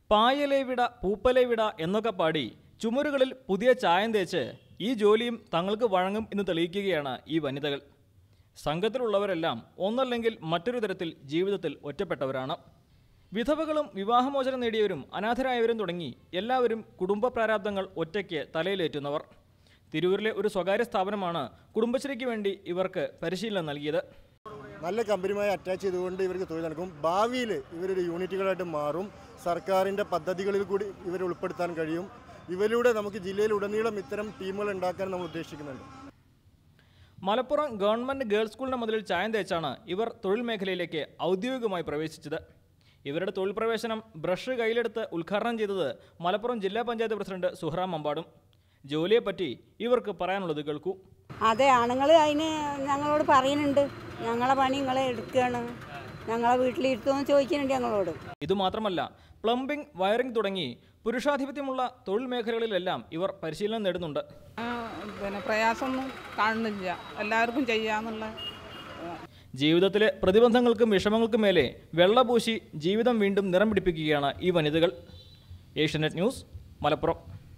പായലേ വിട പൂപ്പലേ വിട എന്നൊക്കെ പാടി ചുമരുകളിൽ പുതിയ ചായം തേച്ച് ഈ ജോലിയും തങ്ങൾക്ക് വഴങ്ങും എന്ന് തെളിയിക്കുകയാണ് ഈ വനിതകൾ സംഘത്തിലുള്ളവരെല്ലാം ഒന്നല്ലെങ്കിൽ മറ്റൊരു തരത്തിൽ ജീവിതത്തിൽ ഒറ്റപ്പെട്ടവരാണ് വിധവകളും വിവാഹമോചനം നേടിയവരും അനാഥരായവരും തുടങ്ങി എല്ലാവരും കുടുംബ പ്രാരാബ്ദങ്ങൾ ഒറ്റയ്ക്ക് തലയിലേറ്റുന്നവർ തിരൂരിലെ ഒരു സ്വകാര്യ സ്ഥാപനമാണ് കുടുംബശ്രീക്ക് വേണ്ടി ഇവർക്ക് പരിശീലനം നൽകിയത് നല്ല കമ്പനിയുമായി അറ്റാച്ച് ചെയ്തുകൊണ്ട് ഇവർക്ക് തൊഴിൽ നൽകും ഭാവിയിൽ ഇവരൊരു യൂണിറ്റുകളായിട്ട് മാറും സർക്കാരിൻ്റെ പദ്ധതികളിൽ കൂടി ഇവരെ ഉൾപ്പെടുത്താൻ കഴിയും ഇവരിലൂടെ നമുക്ക് ജില്ലയിലുടനീളം ഇത്തരം ടീമുകൾ ഉണ്ടാക്കാൻ നമ്മൾ ഉദ്ദേശിക്കുന്നുണ്ട് മലപ്പുറം ഗവൺമെൻറ് ഗേൾസ് സ്കൂളിൻ്റെ മുതലിൽ ചായം തേച്ചാണ് ഇവർ തൊഴിൽ മേഖലയിലേക്ക് ഔദ്യോഗികമായി പ്രവേശിച്ചത് ഇവരുടെ തൊഴിൽ പ്രവേശനം ബ്രഷ് കയ്യിലെടുത്ത് ഉദ്ഘാടനം ചെയ്തത് മലപ്പുറം ജില്ലാ പഞ്ചായത്ത് പ്രസിഡന്റ് സുഹ്റാം മമ്പാടും ജോലിയെപ്പറ്റി ഇവർക്ക് പറയാനുള്ളത് കേൾക്കൂ അതെ ആണുങ്ങൾ അതിന് ഞങ്ങളോട് പറയുന്നുണ്ട് ഞങ്ങളെ പണി നിങ്ങളെ എടുക്കുകയാണ് ഞങ്ങളെ വീട്ടിലിരുത്തുമെന്ന് ചോദിക്കുന്നുണ്ട് ഞങ്ങളോട് ഇതുമാത്രമല്ല പ്ലംബിംഗ് വയറിംഗ് തുടങ്ങി പുരുഷാധിപത്യമുള്ള തൊഴിൽ മേഖലകളിലെല്ലാം ഇവർ പരിശീലനം നേടുന്നുണ്ട് ആ, പിന്നെ പ്രയാസമൊന്നും കാണുന്നില്ല എല്ലാവർക്കും ചെയ്യാന്നുള്ള ആ, ജീവിതത്തിലെ പ്രതിബന്ധങ്ങൾക്കും വിഷമങ്ങൾക്കും മേലെ വെള്ളപൂശി ജീവിതം വീണ്ടും നിറം പിടിപ്പിക്കുകയാണ് ഈ വനിതകൾ ഏഷ്യനെറ്റ് ന്യൂസ് മലപ്പുറം